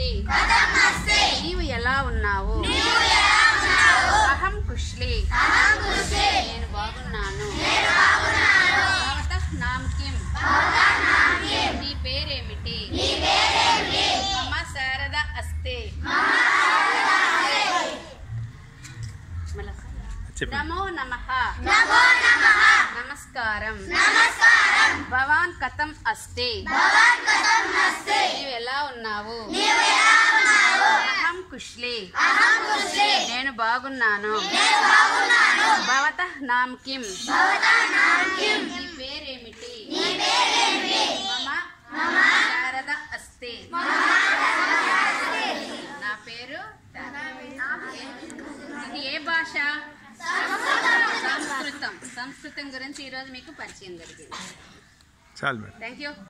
నీవు ఎలా ఉన్నావు అహం కుష్లి నేను బాగున్నాను భవతః నామ్ కిం నీ పేరేమిటి మమ శారద అస్తే మళ్ళా. చెప్పండి. నమో నమ నమస్కారం భవాన్ కథం అస్తే నీవు ఎలా ఉన్నావు అహం కుష్లి నేను బాగున్నాను భవత నామ్ కిం నీ పేరేమిటి మమ శారద అస్తే నా పేరు ఇది ఏ భాష సంస్కృతం సంస్కృతం గురించి ఈరోజు మీకు పరిచయం జరిగింది చాలు మేడం థ్యాంక్ యూ